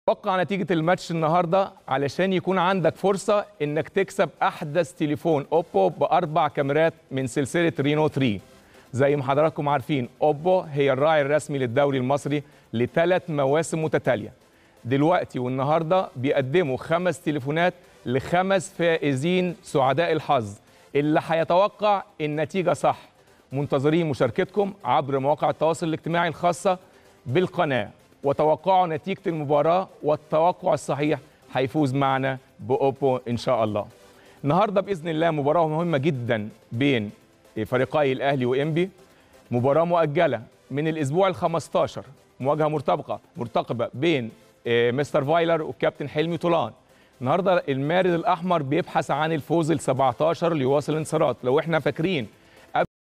توقع نتيجة الماتش النهاردة علشان يكون عندك فرصة انك تكسب احدث تليفون اوبو باربع كاميرات من سلسلة رينو 3 زي ما حضراتكم عارفين اوبو هي الراعي الرسمي للدوري المصري لثلاث مواسم متتالية دلوقتي والنهاردة بيقدموا خمس تليفونات لخمس فائزين سعداء الحظ اللي هيتوقع النتيجة صح منتظرين مشاركتكم عبر مواقع التواصل الاجتماعي الخاصة بالقناة وتوقعوا نتيجة المباراة والتوقع الصحيح هيفوز معنا بأوبو إن شاء الله النهاردة بإذن الله مباراة مهمة جدا بين فريقي الأهلي وإنبي مباراة مؤجلة من الأسبوع ال 15 مواجهة مرتبطة مرتقبة بين مستر فايلر والكابتن حلمي طولان النهارده المارد الأحمر بيبحث عن الفوز ال 17 ليواصل الانتصارات لو احنا فاكرين